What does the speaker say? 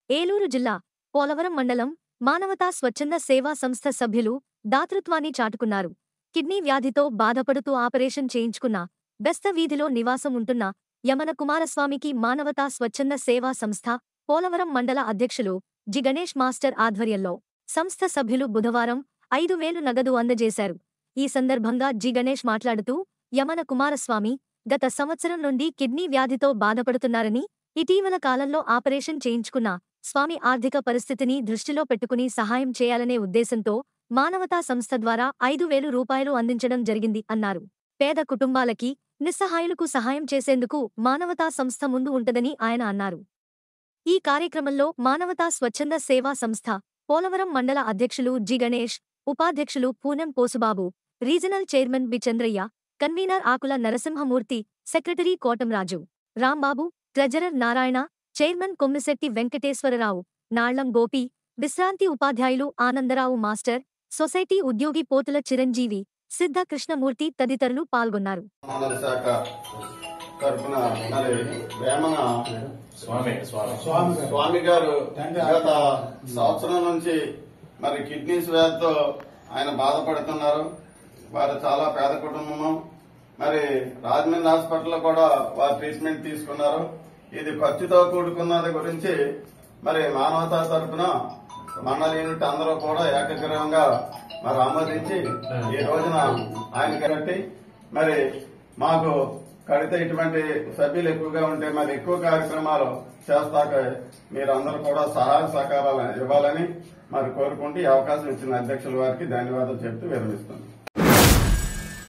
ఏలూరు జిల్లా పోలవరం మండలం మానవతా స్వచ్ఛంద సేవా సంస్థ సభ్యులు దాతృత్వాన్ని చాటుకున్నారు కిడ్నీ వ్యాధితో బాధపడుతూ ఆపరేషన్ చేయించుకున్న బెస్త వీధిలో నివాసం ఉంటున్న యమన కుమారస్వామికి మానవతా స్వచ్ఛంద సేవా సంస్థ పోలవరం మండల అధ్యక్షులు జి గణేష్ మాస్టర్ ఆధ్వర్యంలో సంస్థ సభ్యులు బుధవారం ఐదు వేలు నగదు అందజేశారు ఈ సందర్భంగా జి గణేష్ మాట్లాడుతూ యమన కుమారస్వామి గత సంవత్సరం నుండి కిడ్నీ వ్యాధితో బాధపడుతున్నారని ఇటీవల కాలంలో ఆపరేషన్ చేయించుకున్న స్వామి ఆర్థిక పరిస్థితిని దృష్టిలో పెట్టుకుని సహాయం చేయాలనే ఉద్దేశంతో మానవతా సంస్థ ద్వారా ఐదు వేలు రూపాయలు అందించడం జరిగింది అన్నారు పేద కుటుంబాలకి నిస్సహాయులకు సహాయం చేసేందుకు మానవతా సంస్థ ముందు ఉంటదని ఆయన అన్నారు ఈ కార్యక్రమంలో మానవతా స్వచ్ఛంద సేవా సంస్థ పోలవరం మండల అధ్యక్షులు జి గణేష్ ఉపాధ్యక్షులు Poonam Posubabu regional chairman B Chandraiah convener Akula Narasimha Murthy secretary Kotamraju Rambabu treasurer Narayana chairman Kommisetti Venkateswara Rao Nallam Gopi విశ్రాంతి ఉపాధ్యాయులు ఆనందరావు మాస్టర్ సొసైటీ ఉద్యోగి పోతుల చిరంజీవి సిద్ధ కృష్ణమూర్తి తదితరులు పాల్గొన్నారు మండల శాఖ తరఫున మరి వేమన స్వామి స్వామి స్వామి గారు గత సంవత్సరం నుంచి మరి కిడ్నీస్ వ్యాధితో ఆయన బాధపడుతున్నారు వారు చాలా పేద కుటుంబము మరి రాజమండ్రి హాస్పిటల్లో కూడా వారు ట్రీట్మెంట్ తీసుకున్నారు ఇది ఖర్చుతో కూడుకున్నది గురించి మరి మానవతా తరఫున మండల యూనిట్ అందరూ కూడా ఏకగ్రీవంగా మరి ఆమోదించి ఈ రోజున ఆయన కట్టి మరి మాకు కడితే ఇటువంటి సభ్యులు ఎక్కువగా ఉంటే మరి ఎక్కువ కార్యక్రమాలు చేస్తాక మీరందరూ కూడా సహాయ సహకారాలు ఇవ్వాలని మరి కోరుకుంటూ ఈ అవకాశం ఇచ్చిన అధ్యక్షుల వారికి ధన్యవాదాలు చెప్తూ విరమిస్తున్నాను